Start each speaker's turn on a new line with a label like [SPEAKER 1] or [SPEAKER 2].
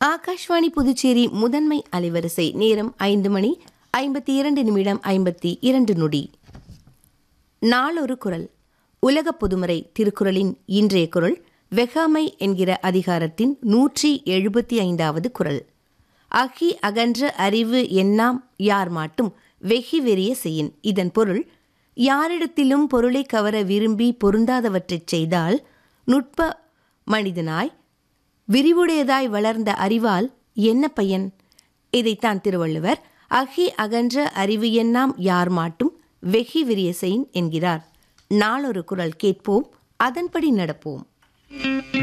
[SPEAKER 1] ஆகாஷ்வாணி புதுச்சேரி முதன்மை அலைவரிசை நேரம் ஐந்து மணி ஐம்பத்தி இரண்டு நிமிடம் ஐம்பத்தி இரண்டு நொடி நாளொரு குரல் உலக பொதுமறை திருக்குறளின் இன்றைய குரல் வெகாமை என்கிற அதிகாரத்தின் நூற்றி எழுபத்தி ஐந்தாவது குரல் அகி அகன்ற அறிவு எண்ணாம் யார் மாட்டும் வெகி வெறிய செய்யின் இதன் பொருள் யாரிடத்திலும் பொருளை கவர விரும்பி பொருந்தாதவற்றைச் செய்தால் நுட்ப மனிதனாய் விரிவுடையதாய் வளர்ந்த அறிவால் என்ன பயன் இதைத்தான் திருவள்ளுவர் அகி அகன்ற அறிவு எண்ணாம் யார் மாட்டும் வெகி விரிய செயின் என்கிறார் நாளொரு குரல் கேட்போம் அதன்படி நடப்போம்